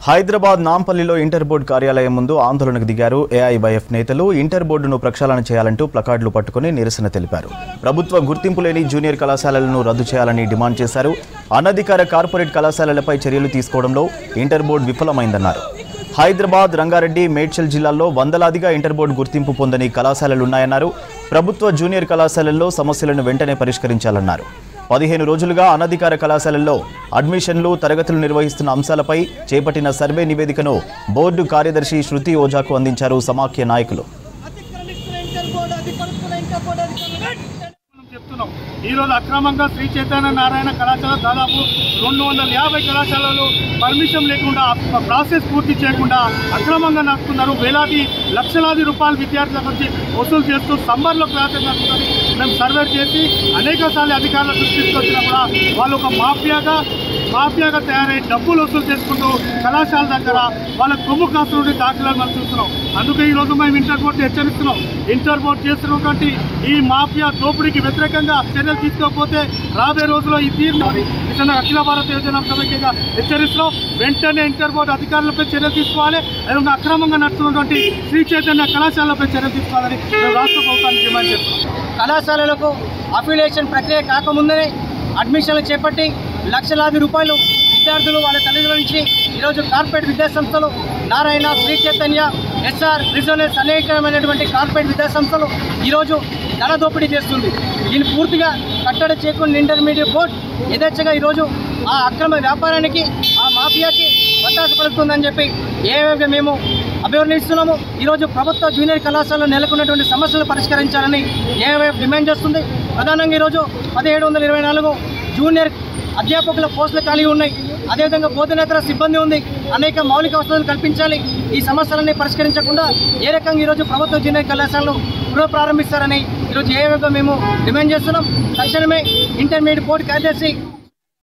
Hyderabad నాంపల్లిలో inter board కార్యాలయం ముందు ఆందోళనకు దిగారు ఏఐవైఎఫ్ నేతలు ఇంటర్ బోర్డును ప్రక్షాళన చేయాలంటూ ప్లకార్డులు పట్టుకుని నిరసన తెలిపారు ప్రభుత్వ గుర్తింపు లేని జూనియర్ కళాశాలలను రద్దు చేయాలని డిమాండ్ చేశారు అనధికార కార్పొరేట్ కళాశాలలపై చర్యలు తీసుకోవడంలో ఇంటర్ బోర్డు విఫలమైందన్నారు హైదరాబాద్ రంగారెడ్డి మేడ్చల్ జిల్లాల్లో వందలాదిగా ఇంటర్ బోర్డు గుర్తింపు పొందని కళాశాలలున్నాయన్నారు ప్రభుత్వ జూనియర్ కళాశాలల్లో సమస్యలను వెంటనే పరిష్కరించాలన్నారు పదిహేను రోజులుగా అనధికార కళాశాలల్లో అడ్మిషన్లు తరగతులు నిర్వహిస్తున్న అంశాలపై చేపట్టిన సర్వే నివేదికను బోర్డు కార్యదర్శి శృతి ఓజాకు అందించారు సమాఖ్య నాయకులు అతిక్రమిస్తున్న ఇంటర్ బోర్డు అధికారుస్తున్న ఇంటర్ బోర్డు అధికారులు మనం చెప్తున్నాం ఈ రోజు అక్రమంగా శ్రీ చైతన్య నారాయణ కళాశాల దాదాపు రెండు వందల యాభై కళాశాలలు పర్మిషన్ లేకుండా ఆ ప్రాసెస్ పూర్తి చేయకుండా అక్రమంగా నడుపుతున్నారు వేలాది లక్షలాది రూపాయలు విద్యార్థుల నుంచి వసూలు చేస్తూ సమ్మర్లో క్లాసెస్ నడుపుతుంది మేము సర్వే చేసి అనేక సార్లు అధికారుల దృష్టికి వచ్చినా కూడా వాళ్ళు ఒక మాఫియాగా మాఫియాగా తయారై డబ్బులు వసూలు చేసుకుంటూ కళాశాల దగ్గర వాళ్ళ కొమ్ము కాస్తున్న దాఖలాలు మనం చూస్తున్నాం అందుకే ఈ రోజు మేము ఇంటర్ బోర్డు హెచ్చరిస్తున్నాం ఇంటర్ బోర్డు చేస్తున్నటువంటి ఈ మాఫియా దోపిడీకి వ్యతిరేకంగా చర్యలు తీసుకోకపోతే రాబోయే రోజుల్లో ఈ తీర్పు నిజంగా అఖిల భారత యోజన సమైక్యంగా హెచ్చరిస్తున్నాం వెంటనే ఇంటర్ బోర్డు అధికారులపై చర్యలు తీసుకోవాలి అదేవిధంగా అక్రమంగా నడుస్తున్నటువంటి శ్రీ చైతన్య కళాశాలపై చర్యలు తీసుకోవాలని మేము రాష్ట్ర ప్రభుత్వానికి డిమాండ్ చేస్తున్నాం కళాశాలలకు అఫిలియేషన్ ప్రక్రియ కాకముందే అడ్మిషన్లు చేపట్టి లక్షలాది రూపాయలు విద్యార్థులు వాళ్ళ తల్లిదండ్రుల నుంచి ఈరోజు కార్పొరేట్ విద్యాసంస్థలు నారాయణ శ్రీ చైతన్య ఎస్ఆర్ రిజోనెస్ అనేకమైనటువంటి కార్పొరేట్ విద్యాసంస్థలు ఈరోజు ధన దోపిడీ చేస్తుంది దీన్ని పూర్తిగా కట్టడి చేయకుండా ఇంటర్మీడియట్ బోర్డ్ యథేచ్ఛగా ఈరోజు ఆ అక్రమ వ్యాపారానికి ఆ మాఫియాకి వత్తాస పలుకుతుందని చెప్పి ఏవేవి మేము అభివర్ణిస్తున్నాము ఈరోజు ప్రభుత్వ జూనియర్ కళాశాలలో నెలకొన్నటువంటి సమస్యలు పరిష్కరించాలని ఏవేఎఫ్ డిమాండ్ చేస్తుంది ప్రధానంగా ఈరోజు పదిహేడు వందల ఇరవై నాలుగు జూనియర్ అధ్యాపకుల పోస్టులు ఖాళీ ఉన్నాయి అదేవిధంగా బోధనేతర సిబ్బంది ఉంది అనేక మౌలిక వసతులు కల్పించాలి ఈ సమస్యలన్నీ పరిష్కరించకుండా ఏ రకంగా ఈరోజు ప్రభుత్వ జూనియర్ కళాశాలను పునః ప్రారంభిస్తారని ఈరోజు ఏవేగా మేము డిమాండ్ చేస్తున్నాం తక్షణమే ఇంటర్మీడియట్ బోర్డు కార్యదర్శి